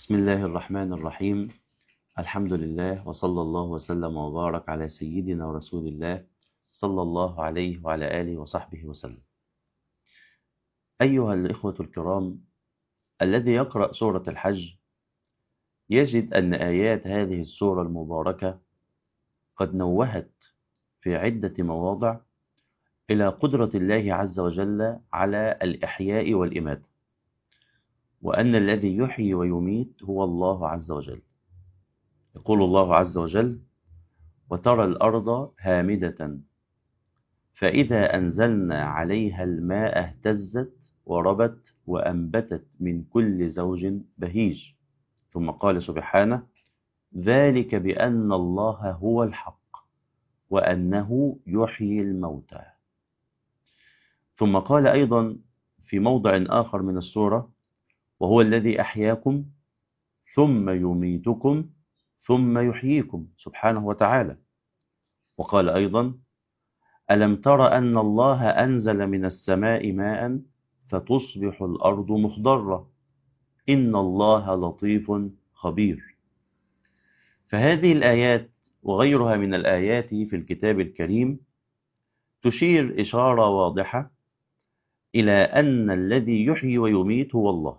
بسم الله الرحمن الرحيم الحمد لله وصلى الله وسلم وبارك على سيدنا ورسول الله صلى الله عليه وعلى آله وصحبه وسلم أيها الإخوة الكرام الذي يقرأ سورة الحج يجد أن آيات هذه السورة المباركة قد نوهت في عدة مواضع إلى قدرة الله عز وجل على الإحياء والإماتة وأن الذي يحيي ويميت هو الله عز وجل يقول الله عز وجل وترى الأرض هامدة فإذا أنزلنا عليها الماء اهتزت وربت وأنبتت من كل زوج بهيج ثم قال سبحانه ذلك بأن الله هو الحق وأنه يحيي الموتى ثم قال أيضا في موضع آخر من السورة وهو الذي أحياكم ثم يميتكم ثم يحييكم سبحانه وتعالى وقال أيضا ألم تر أن الله أنزل من السماء ماء فتصبح الأرض مخضرة إن الله لطيف خبير فهذه الآيات وغيرها من الآيات في الكتاب الكريم تشير إشارة واضحة إلى أن الذي يحيي ويميت هو الله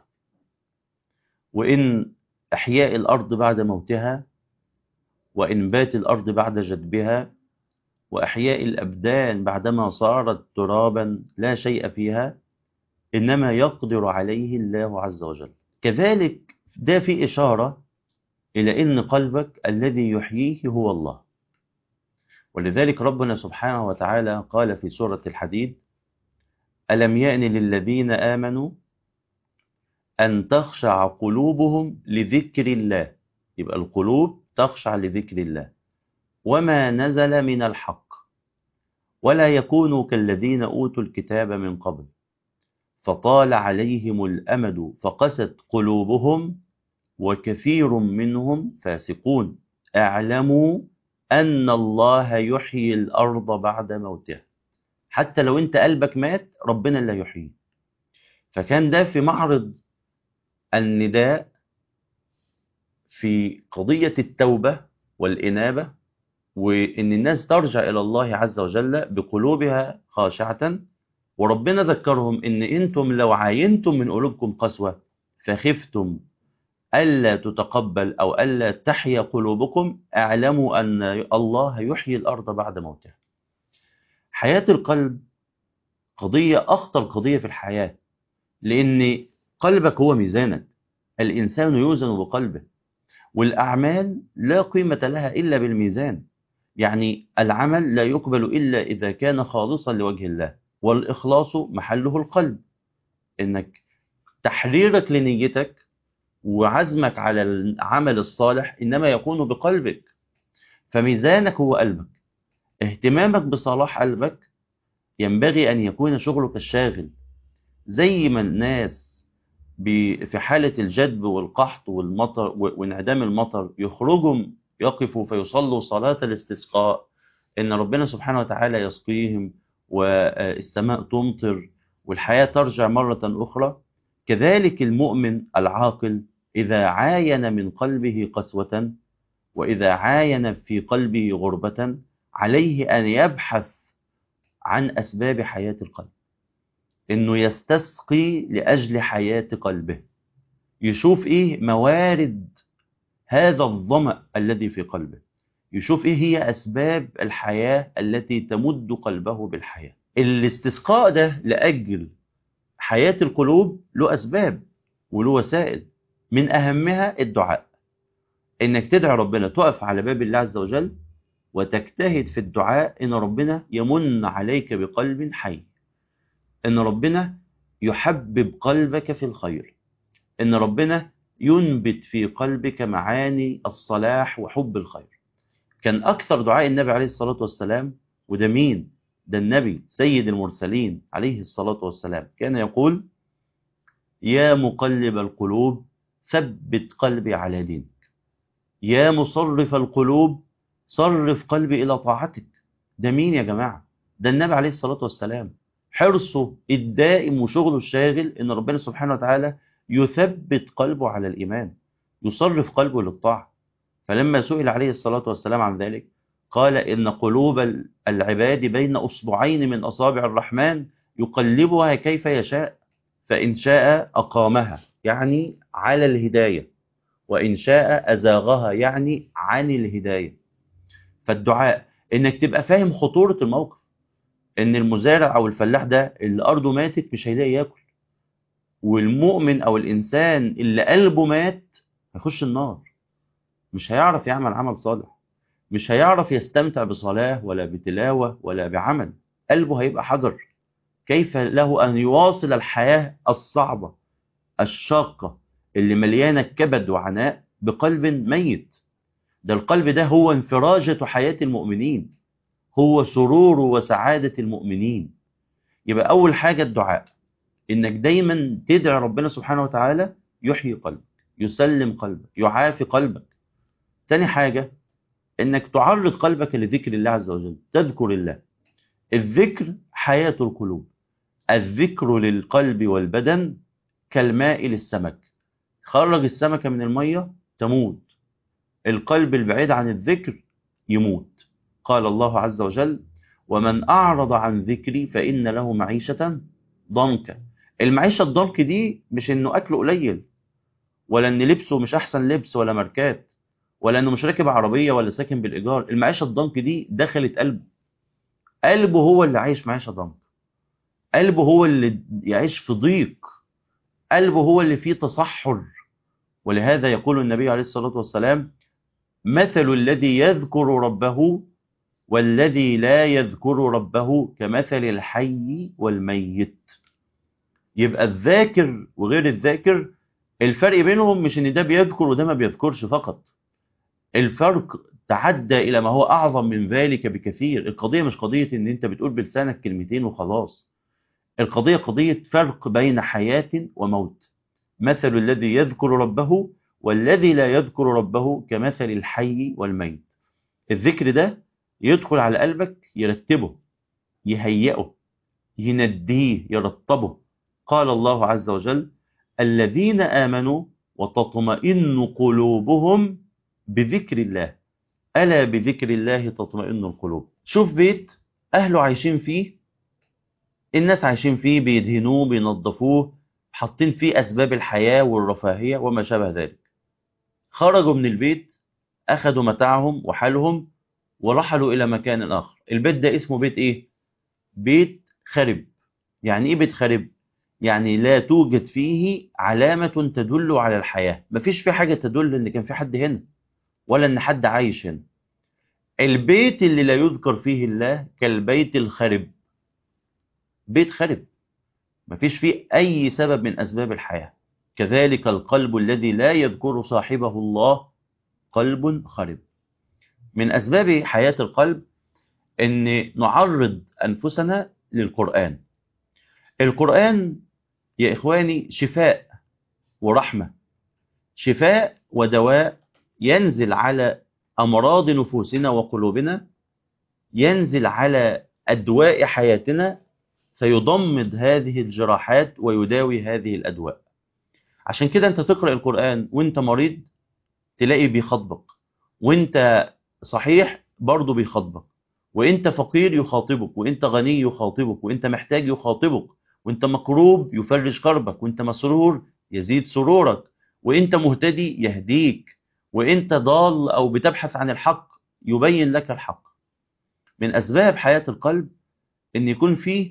وإن أحياء الأرض بعد موتها وإنبات الأرض بعد جدبها وأحياء الأبدان بعدما صارت ترابا لا شيء فيها إنما يقدر عليه الله عز وجل كذلك ده في إشارة إلى أن قلبك الذي يحييه هو الله ولذلك ربنا سبحانه وتعالى قال في سورة الحديد ألم يأن للذين آمنوا أن تخشع قلوبهم لذكر الله يبقى القلوب تخشع لذكر الله وما نزل من الحق ولا يكونوا كالذين أوتوا الكتاب من قبل فطال عليهم الأمد فقست قلوبهم وكثير منهم فاسقون اعلموا أن الله يحيي الأرض بعد موتها حتى لو أنت قلبك مات ربنا لا يحيي فكان ده في معرض النداء في قضية التوبة والإنابة وإن الناس ترجع إلى الله عز وجل بقلوبها خاشعة وربنا ذكرهم إن أنتم لو عاينتم من قلوبكم قسوة فخفتم ألا تتقبل أو ألا تحيا قلوبكم اعلموا أن الله يحيي الأرض بعد موتها حياة القلب قضية أخطر قضية في الحياة لأن قلبك هو ميزانك الإنسان يوزن بقلبه والأعمال لا قيمة لها إلا بالميزان يعني العمل لا يقبل إلا إذا كان خالصا لوجه الله والإخلاص محله القلب إنك تحريرك لنيتك وعزمك على العمل الصالح إنما يكون بقلبك فميزانك هو قلبك اهتمامك بصلاح قلبك ينبغي أن يكون شغلك الشاغل زي ما الناس في حالة الجدب والقحط والمطر وانعدام المطر يخرجوا يقفوا فيصلوا صلاة الاستسقاء إن ربنا سبحانه وتعالى يسقيهم والسماء تمطر والحياة ترجع مرة أخرى كذلك المؤمن العاقل إذا عاين من قلبه قسوة وإذا عاين في قلبه غربة عليه أن يبحث عن أسباب حياة القلب إنه يستسقي لأجل حياة قلبه يشوف إيه موارد هذا الظمأ الذي في قلبه يشوف إيه هي أسباب الحياة التي تمد قلبه بالحياة الاستسقاء ده لأجل حياة القلوب له أسباب وله وسائل من أهمها الدعاء إنك تدعي ربنا تقف على باب الله عز وجل وتجتهد في الدعاء إن ربنا يمن عليك بقلب حي إن ربنا يحبب قلبك في الخير إن ربنا ينبت في قلبك معاني الصلاح وحب الخير كان أكثر دعاء النبي عليه الصلاة والسلام وده مين؟ ده النبي سيد المرسلين عليه الصلاة والسلام كان يقول يا مقلب القلوب ثبت قلبي على دينك يا مصرف القلوب صرف قلبي إلى طاعتك ده مين يا جماعة ده النبي عليه الصلاة والسلام حرصه الدائم وشغله الشاغل ان ربنا سبحانه وتعالى يثبت قلبه على الإيمان يصرف قلبه للطاعة فلما سئل عليه الصلاة والسلام عن ذلك قال إن قلوب العباد بين أصبعين من أصابع الرحمن يقلبها كيف يشاء فإن شاء أقامها يعني على الهداية وإن شاء أزاغها يعني عن الهداية فالدعاء إنك تبقى فاهم خطورة الموقف إن المزارع أو الفلاح ده اللي أرضه ماتت مش هيلاقي ياكل والمؤمن أو الإنسان اللي قلبه مات هيخش النار مش هيعرف يعمل عمل صالح مش هيعرف يستمتع بصلاة ولا بتلاوة ولا بعمل قلبه هيبقى حجر كيف له أن يواصل الحياة الصعبة الشاقة اللي مليانة كبد وعناء بقلب ميت ده القلب ده هو انفراجة حياة المؤمنين هو سرور وسعادة المؤمنين يبقى أول حاجة الدعاء إنك دايما تدعي ربنا سبحانه وتعالى يحيي قلبك يسلم قلبك يعافي قلبك تاني حاجة إنك تعرض قلبك لذكر الله عز وجل تذكر الله الذكر حياة القلوب الذكر للقلب والبدن كالماء للسمك خرج السمكة من المية تموت القلب البعيد عن الذكر يموت قال الله عز وجل ومن أعرض عن ذكري فإن له معيشة ضنكا المعيشة الضنك دي مش إنه أكله قليل ولا إن لبسه مش أحسن لبس ولا ماركات ولا إنه مش راكب عربية ولا ساكن بالإيجار المعيشة الضنك دي دخلت قلبه قلبه هو اللي عايش معيشة ضنك قلبه هو اللي يعيش في ضيق قلبه هو اللي فيه تصحر ولهذا يقول النبي عليه الصلاة والسلام مثل الذي يذكر ربه والذي لا يذكر ربه كمثل الحي والميت يبقى الذاكر وغير الذاكر الفرق بينهم مش ان ده بيذكر وده ما بيذكرش فقط الفرق تعدى الى ما هو اعظم من ذلك بكثير القضية مش قضية ان انت بتقول بلسانك كلمتين وخلاص القضية قضية فرق بين حياة وموت مثل الذي يذكر ربه والذي لا يذكر ربه كمثل الحي والميت الذكر ده يدخل على قلبك يرتبه يهيئه ينديه يرطبه قال الله عز وجل الذين آمنوا وتطمئن قلوبهم بذكر الله ألا بذكر الله تطمئن القلوب شوف بيت أهله عايشين فيه الناس عايشين فيه بيدهنوه بينظفوه حاطين فيه أسباب الحياة والرفاهية وما شابه ذلك خرجوا من البيت أخذوا متاعهم وحالهم ورحلوا إلى مكان آخر البيت ده اسمه بيت إيه؟ بيت خرب يعني إيه بيت خرب؟ يعني لا توجد فيه علامة تدل على الحياة مفيش فيه حاجة تدل إن كان في حد هنا ولا إن حد عايش هنا البيت اللي لا يذكر فيه الله كالبيت الخرب بيت خرب مفيش فيه أي سبب من أسباب الحياة كذلك القلب الذي لا يذكر صاحبه الله قلب خرب من أسباب حياة القلب أن نعرض أنفسنا للقرآن القرآن يا إخواني شفاء ورحمة شفاء ودواء ينزل على أمراض نفوسنا وقلوبنا ينزل على أدواء حياتنا فيضمد هذه الجراحات ويداوي هذه الأدواء عشان كده أنت تقرأ القرآن وانت مريض تلاقي بيخاطبك وانت صحيح برضه بيخاطبك وانت فقير يخاطبك وانت غني يخاطبك وانت محتاج يخاطبك وانت مكروب يفرج كربك وانت مسرور يزيد سرورك وانت مهتدي يهديك وانت ضال او بتبحث عن الحق يبين لك الحق من اسباب حياة القلب ان يكون فيه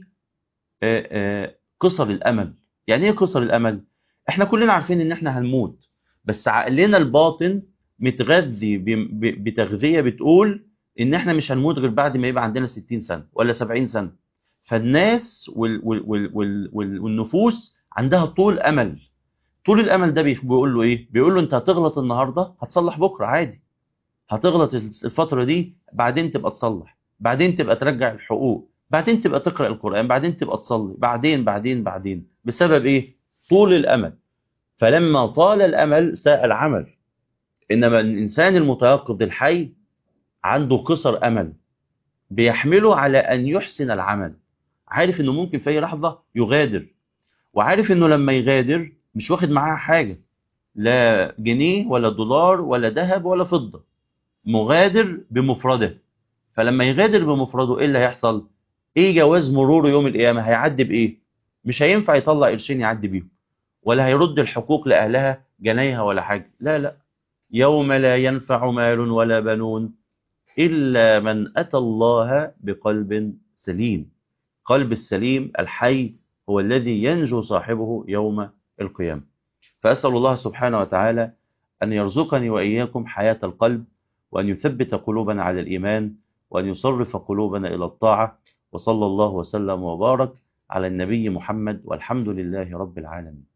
قصر الامل يعني ايه قصر الامل احنا كلنا عارفين ان احنا هنموت بس عقلنا الباطن متغذي بتغذية بتقول ان احنا مش هنموت غير بعد ما يبقى عندنا 60 سنة ولا 70 سنة فالناس وال وال وال وال وال والنفوس عندها طول امل طول الامل ده بيقول له ايه بيقول له انت هتغلط النهارده هتصلح بكره عادي هتغلط الفتره دي بعدين تبقى تصلح بعدين تبقى ترجع الحقوق بعدين تبقى تقرا القران بعدين تبقى تصلي بعدين بعدين بعدين بسبب ايه طول الامل فلما طال الامل ساء العمل انما الانسان المتيقظ الحي عنده قصر امل بيحمله على ان يحسن العمل عارف انه ممكن في اي لحظه يغادر وعارف انه لما يغادر مش واخد معاه حاجه لا جنيه ولا دولار ولا ذهب ولا فضة مغادر بمفرده فلما يغادر بمفرده ايه اللي هيحصل ايه جواز مروره يوم القيامة هيعدي بايه مش هينفع يطلع قرشين يعدي بيهم ولا هيرد الحقوق لأهلها جنيها ولا حاجة لا لا يوم لا ينفع مال ولا بنون إلا من أتى الله بقلب سليم قلب السليم الحي هو الذي ينجو صاحبه يوم القيامة فأسأل الله سبحانه وتعالى أن يرزقني وإياكم حياة القلب وأن يثبت قلوبنا على الإيمان وأن يصرف قلوبنا إلى الطاعة وصلى الله وسلم وبارك على النبي محمد والحمد لله رب العالمين